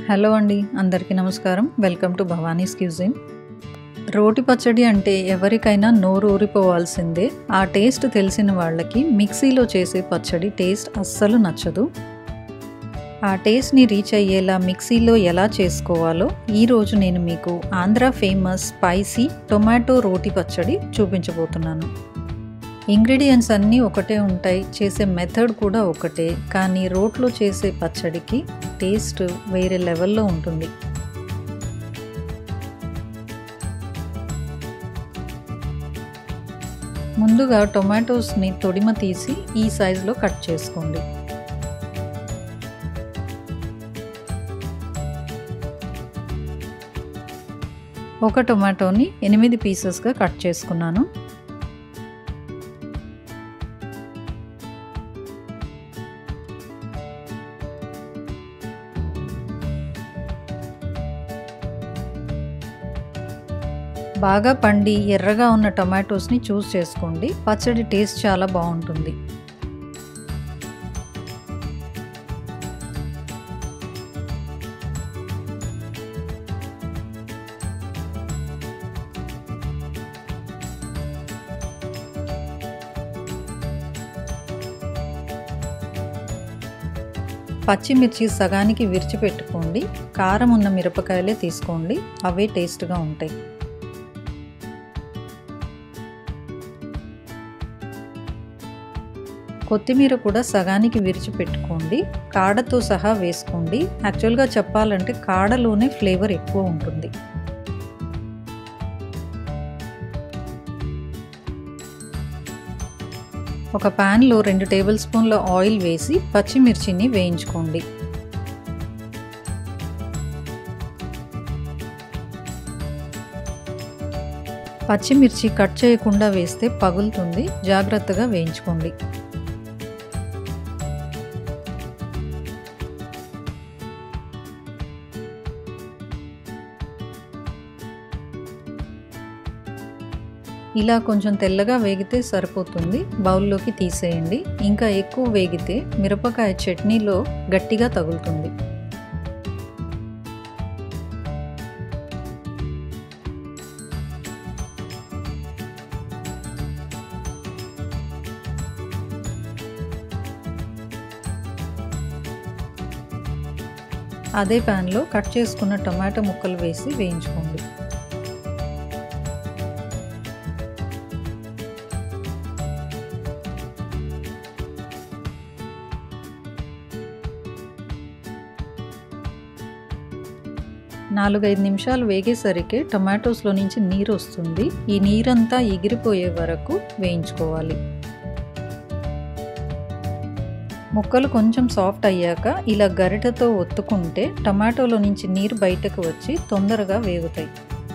hello అండి అందరికీ నమస్కారం వెల్కమ్ టు భవానీస్ క్యూజిన్ రోటి పచ్చడి అంటే ఎవరికైనా నోరు ఊరిపోవాల్సిందే ఆ టేస్ట్ తెలిసిన వాళ్ళకి మిక్సీలో చేసే పచ్చడి టేస్ట్ అస్సలు నచ్చదు ఆ టేస్ట్ని రీచ్ అయ్యేలా మిక్సీలో ఎలా చేసుకోవాలో ఈరోజు నేను మీకు ఆంధ్ర ఫేమస్ స్పైసీ టొమాటో రోటి పచ్చడి చూపించబోతున్నాను ఇంగ్రీడియంట్స్ అన్నీ ఒకటే ఉంటాయి చేసే మెథడ్ కూడా ఒకటే కానీ రోట్లో చేసే పచ్చడికి టేస్ట్ వేరే లెవెల్లో ఉంటుంది ముందుగా టొమాటోస్ని తొడిమ తీసి ఈ సైజులో కట్ చేసుకోండి ఒక టొమాటోని ఎనిమిది పీసెస్గా కట్ చేసుకున్నాను బాగా పండి ఎర్రగా ఉన్న టొమాటోస్ని చూస్ చేసుకోండి పచ్చడి టేస్ట్ చాలా బాగుంటుంది పచ్చిమిర్చి సగానికి విరిచిపెట్టుకోండి కారం ఉన్న మిరపకాయలే తీసుకోండి అవే టేస్ట్గా ఉంటాయి కొత్తిమీర కూడా సగానికి విరిచిపెట్టుకోండి కాడతో సహా వేసుకోండి యాక్చువల్గా చెప్పాలంటే కాడలోనే ఫ్లేవర్ ఎక్కువ ఉంటుంది ఒక ప్యాన్లో రెండు టేబుల్ స్పూన్ల ఆయిల్ వేసి పచ్చిమిర్చిని వేయించుకోండి పచ్చిమిర్చి కట్ చేయకుండా వేస్తే పగులుతుంది జాగ్రత్తగా వేయించుకోండి ఇలా కొంచెం తెల్లగా వేగితే సరిపోతుంది బౌల్లోకి తీసేయండి ఇంకా ఎక్కువ వేగితే మిరపకాయ చట్నీలో గట్టిగా తగులుతుంది అదే ప్యాన్లో కట్ చేసుకున్న టొమాటో ముక్కలు వేసి వేయించుకోండి నాలుగైదు నిమిషాలు వేగేసరికి టొమాటోస్లో నుంచి నీరు వస్తుంది ఈ నీరంతా ఎగిరిపోయే వరకు వేయించుకోవాలి ముక్కలు కొంచెం సాఫ్ట్ అయ్యాక ఇలా గరిటతో ఒత్తుకుంటే టమాటోలో నుంచి నీరు బయటకు వచ్చి తొందరగా వేగుతాయి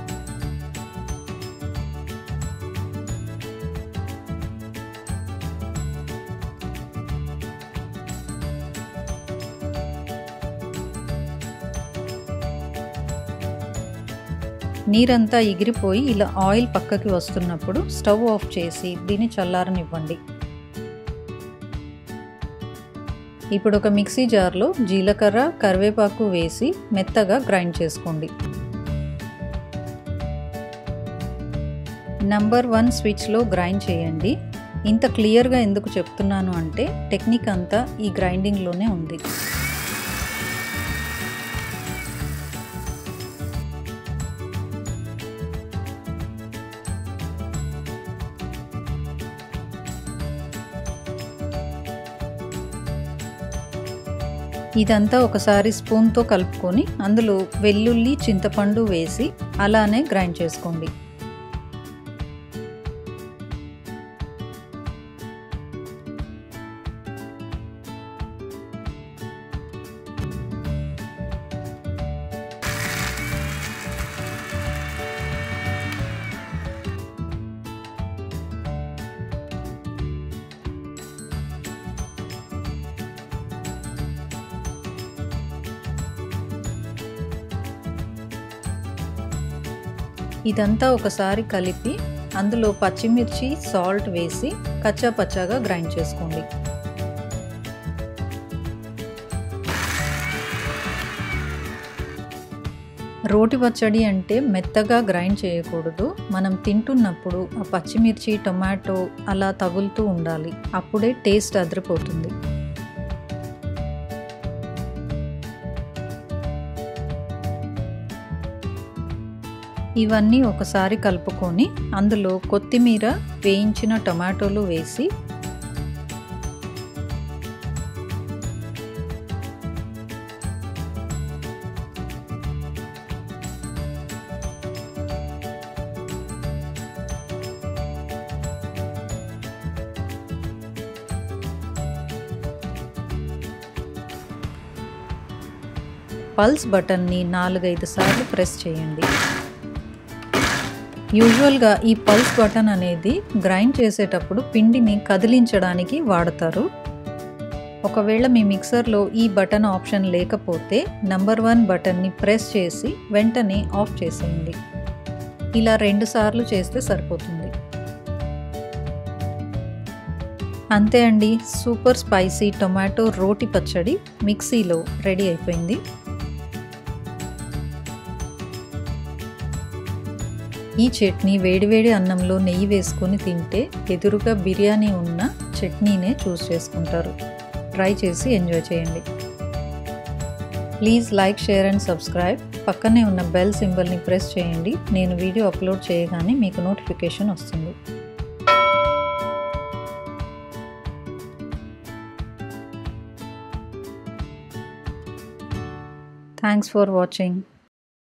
నీరంతా ఎగిరిపోయి ఇలా ఆయిల్ పక్కకి వస్తున్నప్పుడు స్టవ్ ఆఫ్ చేసి దీన్ని చల్లారనివ్వండి ఇప్పుడు ఒక మిక్సీ జార్లో జీలకర్ర కరివేపాకు వేసి మెత్తగా గ్రైండ్ చేసుకోండి నంబర్ వన్ స్విచ్లో గ్రైండ్ చేయండి ఇంత క్లియర్గా ఎందుకు చెప్తున్నాను అంటే టెక్నిక్ అంతా ఈ గ్రైండింగ్లోనే ఉంది ఇదంతా ఒకసారి స్పూన్తో కలుపుకొని అందులో వెల్లుల్లి చింతపండు వేసి అలానే గ్రైండ్ చేసుకోండి ఇదంతా ఒకసారి కలిపి అందులో పచ్చిమిర్చి సాల్ట్ వేసి కచ్చా పచ్చాగా గ్రైండ్ చేసుకోండి రోటి పచ్చడి అంటే మెత్తగా గ్రైండ్ చేయకూడదు మనం తింటున్నప్పుడు ఆ పచ్చిమిర్చి టొమాటో అలా తగులుతూ ఉండాలి అప్పుడే టేస్ట్ అదిరిపోతుంది ఇవన్నీ ఒకసారి కలుపుకొని అందులో కొత్తిమీర వేయించిన టొమాటోలు వేసి పల్స్ బటన్ని నాలుగైదు సార్లు ప్రెస్ చేయండి యూజువల్గా ఈ పల్స్ బటన్ అనేది గ్రైండ్ చేసేటప్పుడు పిండిని కదిలించడానికి వాడతారు ఒకవేళ మీ మిక్సర్లో ఈ బటన్ ఆప్షన్ లేకపోతే నంబర్ వన్ బటన్ని ప్రెస్ చేసి వెంటనే ఆఫ్ చేసేయండి ఇలా రెండు సార్లు చేస్తే సరిపోతుంది అంతే అండి సూపర్ స్పైసీ టొమాటో రోటి పచ్చడి మిక్సీలో రెడీ అయిపోయింది ఈ చట్నీ వేడివేడి అన్నంలో నెయ్యి వేసుకొని తింటే ఎదురుగా బిర్యానీ ఉన్న చట్నీనే చూస్ చేసుకుంటారు ట్రై చేసి ఎంజాయ్ చేయండి please like share and subscribe పక్కనే ఉన్న బెల్ సింబల్ని ప్రెస్ చేయండి నేను వీడియో అప్లోడ్ చేయగానే మీకు నోటిఫికేషన్ వస్తుంది థ్యాంక్స్ ఫర్ వాచింగ్